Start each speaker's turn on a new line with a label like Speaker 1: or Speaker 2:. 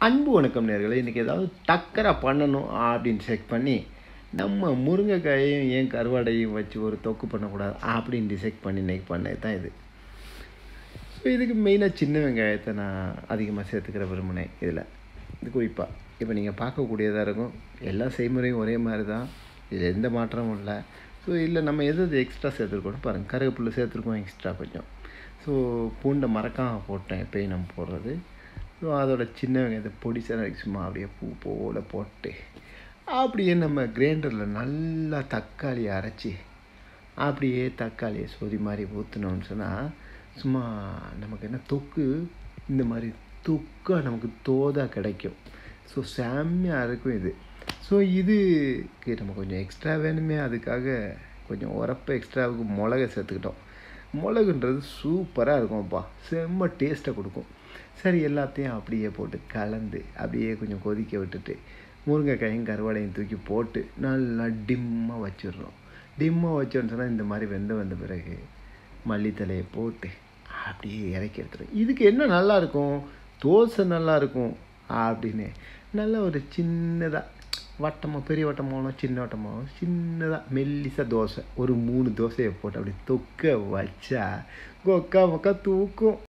Speaker 1: அன்பு வணக்கம் நேர்களே இன்றைக்கி ஏதாவது டக்கராக பண்ணணும் அப்படின்னு செக் பண்ணி நம்ம முருங்கைக்காயையும் ஏன் கருவாடையும் வச்சு ஒரு தொக்கு பண்ணக்கூடாது அப்படின்னு டிசைட் பண்ணி இன்றைக்கி பண்ணது தான் இது ஸோ இதுக்கு மெயினாக சின்ன வெங்காயத்தை நான் அதிகமாக சேர்த்துக்கிற விரும்பினேன் இதில் இது குறிப்பாக இப்போ நீங்கள் பார்க்கக்கூடியதாக இருக்கும் எல்லா செய்முறையும் ஒரே மாதிரி தான் இது எந்த மாற்றமும் இல்லை ஸோ இல்லை நம்ம எது எது எக்ஸ்ட்ரா சேர்த்துருக்கோம் பாருங்கள் கருவேப்பிலை சேர்த்துருக்கோம் எக்ஸ்ட்ரா கொஞ்சம் ஸோ பூண்டை மறக்காமல் போட்டேன் எப்பயும் நம்ம போடுறது ஸோ அதோட சின்ன வெங்காயத்தை பொடிசாக சும்மா அப்படியே பூ போல் போட்டு அப்படியே நம்ம கிரைண்டரில் நல்லா தக்காளி அரைச்சி அப்படியே தக்காளியை சொதி மாதிரி ஊற்றினோம்னு சொன்னால் சும்மா நமக்கு என்ன தொக்கு இந்த மாதிரி தொக்காக நமக்கு தோதாக கிடைக்கும் ஸோ செம்மையாக இருக்கும் இது ஸோ இதுக்கு நம்ம கொஞ்சம் எக்ஸ்ட்ரா வேணுமே அதுக்காக கொஞ்சம் உரப்பு எக்ஸ்ட்ராவுக்கு மிளகை சேர்த்துக்கிட்டோம் மிளகுன்றது சூப்பராக இருக்கும்ப்பா செம்ம டேஸ்ட்டை கொடுக்கும் சரி எல்லாத்தையும் அப்படியே போட்டு கலந்து அப்படியே கொஞ்சம் கொதிக்க விட்டுட்டு முருங்கைக்காயும் கருவாடையும் தூக்கி போட்டு நல்லா டிம்மாக வச்சிடுறோம் டிம்மாக வச்சோன்னு சொன்னால் இந்த மாதிரி வெந்து வந்த பிறகு மல்லித்தலையை போட்டு அப்படியே இறக்கி எடுத்துரும் இதுக்கு என்ன நல்லா இருக்கும் தோசை நல்லா இருக்கும் அப்படின்னு நல்ல ஒரு சின்னதாக வட்டமாக பெரிய வட்டமாகணும் சின்ன வட்டமாகணும் சின்னதாக மெல்லிசா தோசை ஒரு மூணு தோசையை போட்டு அப்படி தொக்க வச்சா கொக்கா மொக்கா தூக்கும்